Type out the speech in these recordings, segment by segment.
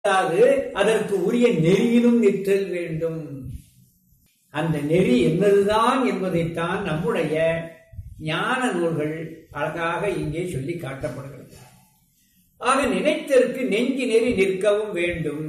அதாவது அதற்கு உரிய நெறியிலும் நிற்றல் வேண்டும் அந்த நெறி என்னதுதான் என்பதைத்தான் நம்முடைய ஞான நூல்கள் அழகாக இங்கே சொல்லி காட்டப்படுகிறது ஆக நினைத்தற்கு நெஞ்சி நெறி நிற்கவும் வேண்டும்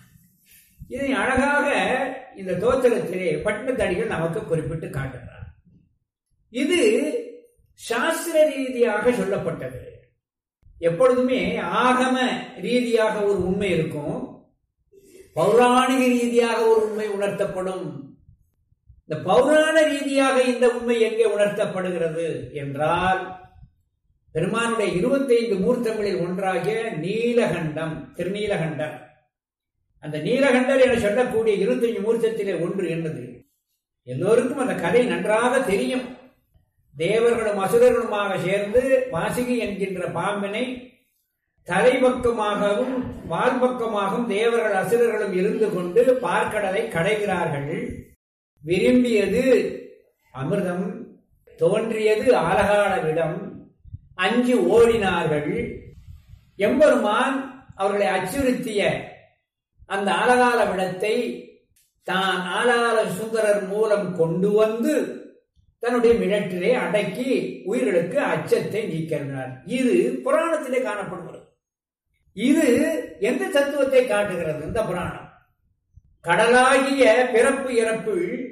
இதை அழகாக இந்த தோத்திரத்திலே பட்டினத்தடிகள் நமக்கு குறிப்பிட்டு காட்டுகிறார் இது சாஸ்திர ரீதியாக சொல்லப்பட்டது எப்பொழுதுமே ஆகம ரீதியாக ஒரு உண்மை இருக்கும் பௌராணிக ரீதியாக ஒரு உண்மை உணர்த்தப்படும் இந்த பௌராண ரீதியாக இந்த உண்மை எங்கே உணர்த்தப்படுகிறது என்றால் பெருமானுடைய இருபத்தைந்து மூர்த்தங்களில் ஒன்றாகிய நீலகண்டம் திருநீலகண்டம் அந்த நீலகண்டர் என சொல்லக்கூடிய இருபத்தஞ்சு மூர்த்தத்திலே ஒன்று என்னது எல்லோருக்கும் அந்த கதை நன்றாக தெரியும் தேவர்களும் அசுரர்களுமாக சேர்ந்து வாசிகி என்கின்ற பாம்பினை தலைபக்கமாகவும் வால்பக்கமாகவும் தேவர்கள் அசுரர்களும் இருந்து கொண்டு பார்க்கடலை கடைகிறார்கள் விரும்பியது அமிர்தம் தோன்றியது ஆலகாலவிடம் அஞ்சு ஓடினார்கள் எம்பெருமான் அவர்களை அச்சுறுத்திய அந்த ஆலகால விடத்தை தான் ஆலால சுந்தரர் மூலம் கொண்டு வந்து தன்னுடைய மிழற்றிலே அடக்கி உயிர்களுக்கு அச்சத்தை நீக்கிறார் இது புராணத்திலே காணப்படுகிறது இது எந்த தத்துவத்தை காட்டுகிறது இந்த புராணம் கடலாகிய பிறப்பு இறப்பு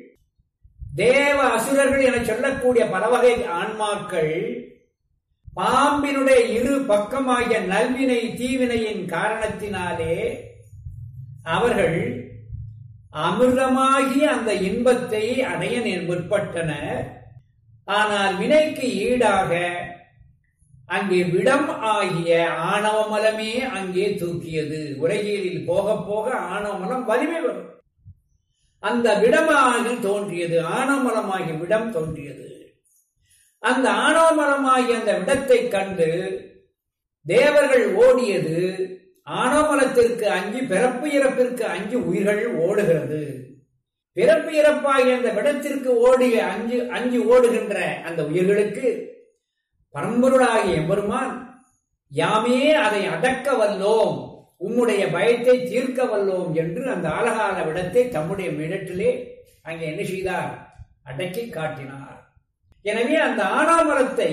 தேவ அசுரர்கள் என சொல்லக்கூடிய பல வகை ஆன்மாக்கள் பாம்பினுடைய இரு பக்கமாகிய நல்வினை தீவினையின் காரணத்தினாலே அவர்கள் அமிர்தமாகிய அந்த இன்பத்தை அடைய முற்பட்டனர் ஆனால் வினைக்கு ஈடாக அங்கே விடம் ஆகிய ஆணவமலமே அங்கே தூக்கியது உலகியலில் போக போக ஆணவமலம் வலிமை வரும் அந்த விடமாக தோன்றியது ஆணவமலமாகிய விடம் தோன்றியது அந்த ஆணவமலமாகிய அந்த விடத்தை கண்டு தேவர்கள் ஓடியது ஆணவமலத்திற்கு அஞ்சு பிறப்பு இறப்பிற்கு அஞ்சு உயிர்கள் ஓடுகிறது பிறப்பு இறப்பாகிய அந்த விடத்திற்கு ஓடிய அஞ்சு அஞ்சு ஓடுகின்ற அந்த உயிர்களுக்கு பரம்பொருளாகிய எம்பெருமான் யாமே அதை அடக்க வல்லோம் உம்முடைய பயத்தை தீர்க்க வல்லோம் என்று அந்த ஆலகால விடத்தை தம்முடைய மிடத்திலே அங்கே என்ன செய்தார் அடக்கி காட்டினார் எனவே அந்த ஆனாமரத்தை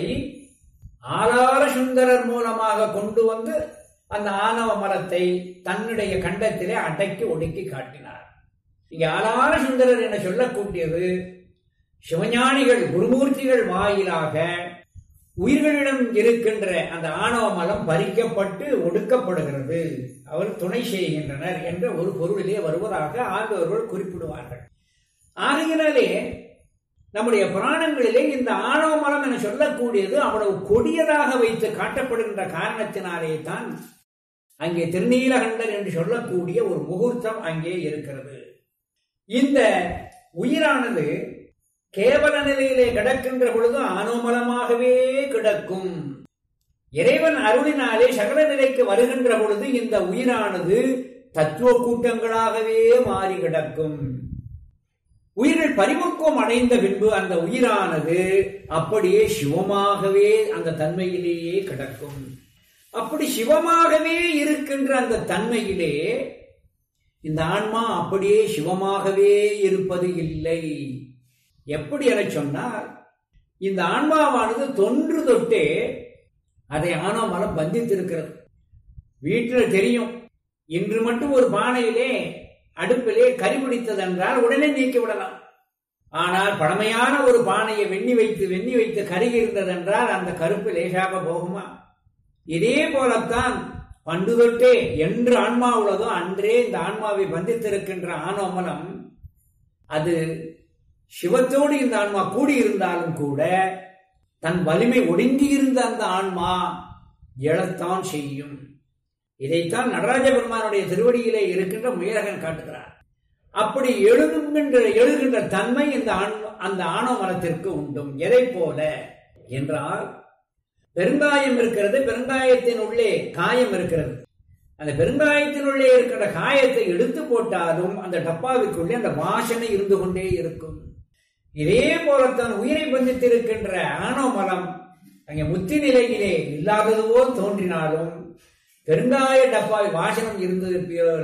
ஆலார சுந்தரர் மூலமாக கொண்டு வந்து அந்த ஆணவ மரத்தை தன்னுடைய கண்டத்திலே அடக்கி ஒடுக்கி காட்டினார் இங்கே ஆலார சுந்தரர் என சொல்லக்கூடியது சிவஞானிகள் குருமூர்த்திகள் வாயிலாக உயிர்களிடம் இருக்கின்ற அந்த ஆணவ மலம் பறிக்கப்பட்டு ஒடுக்கப்படுகிறது அவர் துணை செய்கின்றனர் என்ற ஒரு பொருளிலே வருவதாக ஆண்டவர்கள் குறிப்பிடுவார்கள் ஆகையினாலே நம்முடைய புராணங்களிலே இந்த ஆணவ மலம் என சொல்லக்கூடியது அவ்வளவு கொடியதாக வைத்து காட்டப்படுகின்ற காரணத்தினாலே தான் அங்கே திருநீலகண்டர் என்று சொல்லக்கூடிய ஒரு முகூர்த்தம் அங்கே இருக்கிறது இந்த உயிரானது கேவல நிலையிலே கிடக்கின்ற பொழுது ஆனோமலமாகவே கிடக்கும் இறைவன் அருளினாலே சகல நிலைக்கு வருகின்ற பொழுது இந்த உயிரானது தத்துவ கூட்டங்களாகவே மாறி கிடக்கும் உயிர்கள் பரிபக்குவம் அடைந்த பின்பு அந்த உயிரானது அப்படியே சிவமாகவே அந்த தன்மையிலேயே கிடக்கும் அப்படி சிவமாகவே இருக்கின்ற அந்த தன்மையிலே இந்த ஆன்மா அப்படியே சிவமாகவே இருப்பது இல்லை எப்படி என சொன்னால் இந்த ஆன்மாவானது தொன்று தொட்டே அதை ஆணவமலம் பந்தித்திருக்கிறது வீட்டில் தெரியும் இன்று மட்டும் ஒரு பானையிலே அடுப்பிலே கறி பிடித்ததென்றால் உடனே நீக்கி விடலாம் ஆனால் பழமையான ஒரு பானையை வெண்ணி வைத்து வெண்ணி வைத்து கருகி இருந்ததென்றால் அந்த கருப்பு லேசாக போகுமா இதே போலத்தான் பண்டு தொட்டே என்று ஆன்மா உள்ளதோ அன்றே இந்த ஆன்மாவை பந்தித்திருக்கின்ற ஆணவமலம் அது சிவத்தோடு இந்த ஆன்மா கூடியிருந்தாலும் கூட தன் வலிமை ஒடுங்கி இருந்த அந்த ஆன்மா எழத்தான் செய்யும் இதைத்தான் நடராஜ பெருமானுடைய திருவடியிலே இருக்கின்ற முயலகன் காட்டுகிறார் அப்படி எழுதுகின்ற எழுகின்ற தன்மை இந்த அந்த ஆணவ மரத்திற்கு உண்டும் எதை போல என்றால் பெருங்காயம் இருக்கிறது பெருங்காயத்தின் உள்ளே காயம் இருக்கிறது அந்த பெருங்காயத்தின் உள்ளே இருக்கிற காயத்தை எடுத்து போட்டாலும் அந்த டப்பாவிற்குள்ளே அந்த வாசனை இருந்து கொண்டே இருக்கும் இதே போலத்தான் உயிரை பந்தித்திருக்கின்ற ஆணவ மலம் அங்கே முத்தி நிலையிலே இல்லாதது போல் தோன்றினாலும் பெருங்காய டப்பாவில் வாசனம் இருந்தது